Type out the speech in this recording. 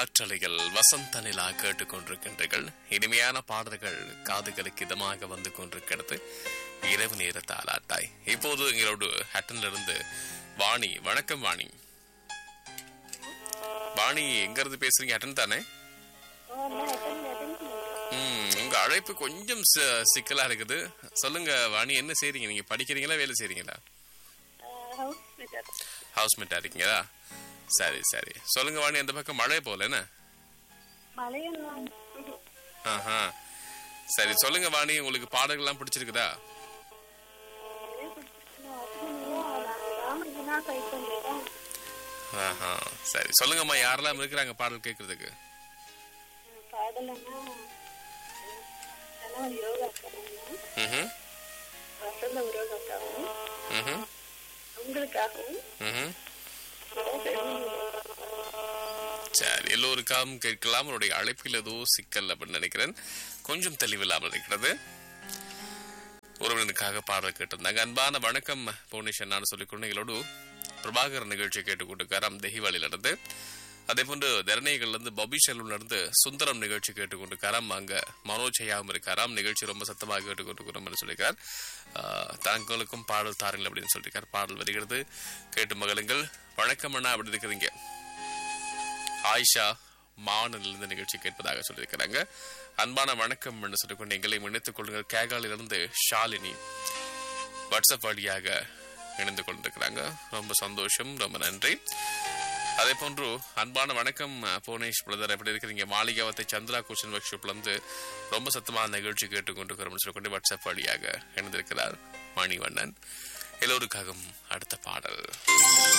காற்றலைகள் வசந்த நிலா கேட்டுக்கொண்டிருக்கின்றீர்கள் இனிமையான பாடல்கள் காதுகளுக்கு இதமாக வந்து கொண்டிருக்கிறது இரவு நேர தாலாட்டாய் இப்போது எங்களோடு ஹட்டன்ல இருந்து வாணி வணக்கம் வாணி வாணி எங்க இருந்து பேசுறீங்க ஹட்டன் தானே ம், உங்க அழைப்பு கொஞ்சம் சி- சிக்கலா இருக்குது சொல்லுங்க வாணி என்ன செய்றீங்க நீங்க படிக்கிறீங்களா வேலை செய்றீங்களா ஹவுஸ் மேட்டா இருக்கீங்களா சரி சரி சொல்லுங்க வாணி அந்த பக்கம் மழை போல என்ன மலையெல்லாம் ஆஹா சரி சொல்லுங்க வாணி உங்களுக்கு பாடல்கள்லாம் பிடிச்சிருக்குதா ஆஹா சரி சொல்லுங்கம்மா யாரெல்லாம் இருக்கிறாங்க பாடல் கேட்கறதுக்கு பாடலன்னா கணவன் யோகா அக்காவும் ம்ஹும், வசந்த உரோக அக்காவும் ம்ஹும், உங்களுக்காகவும் ம்ஹும். சரி எல்லோருக்காகவும் கேட்கலாம் அவருடைய அழைப்பில் ஏதோ சிக்கல் அப்படின்னு நினைக்கிறேன் கொஞ்சம் தெளிவில்லாமல் இருக்கிறது ஒருவனுக்காக பாடல் கேட்டிருந்தாங்க அன்பான வணக்கம் புவனேஸ்வர் நான் சொல்லிக்கொண்டு எங்களோடு பிரபாகர் நிகழ்ச்சி கேட்டுக்கொண்டிருக்காராம் தெஹிவாலில இருந்து அதே போன்று தரணிகள்ல இருந்து பபி செல்வன்ல இருந்து சுந்தரம் நிகழ்ச்சி கேட்டுக்கொண்டிருக்காராம் அங்க மனோஜ் ஐயாவும் இருக்காராம் நிகழ்ச்சி ரொம்ப சத்தமாக கேட்டுக்கொண்டிருக்கிறோம் என்று சொல்லியிருக்கார் ஆஹ், தங்களுக்கும் பாடல் தாருங்கள் அப்படின்னு சொல்லியிருக்கார் பாடல் வருகிறது கேட்டு மகளுங்கள் வணக்கம் அண்ணா அப்படி இருக்கிறீங்க ஆயிஷா மாநிலிருந்து நிகழ்ச்சி கேட்பதாக சொல்லியிருக்கிறாங்க அன்பான வணக்கம் என்று சொல்லிக்கொண்டு எங்களை இணைத்துக் கொள்ளுங்கள் கேகாலிலிருந்து ஷாலினி வாட்ஸ்அப் வழியாக இணைந்து கொண்டிருக்கிறாங்க ரொம்ப சந்தோஷம் ரொம்ப நன்றி அதே போன்று அன்பான வணக்கம் புவனேஷ் பிரதர் எப்படி இருக்கிறீங்க மாளிகாவத்தை சந்திரா கோஷன் ஒர்க் ஷாப்ல இருந்து ரொம்ப சத்தமான நிகழ்ச்சி கேட்டுக்கொண்டிருக்கிறோம் சொல்லிக்கொண்டு வாட்ஸ்அப் வழியாக இணைந்திருக்கிறார் மணிவண்ணன் எல்லோருக்காகவும் அடுத்த பாடல்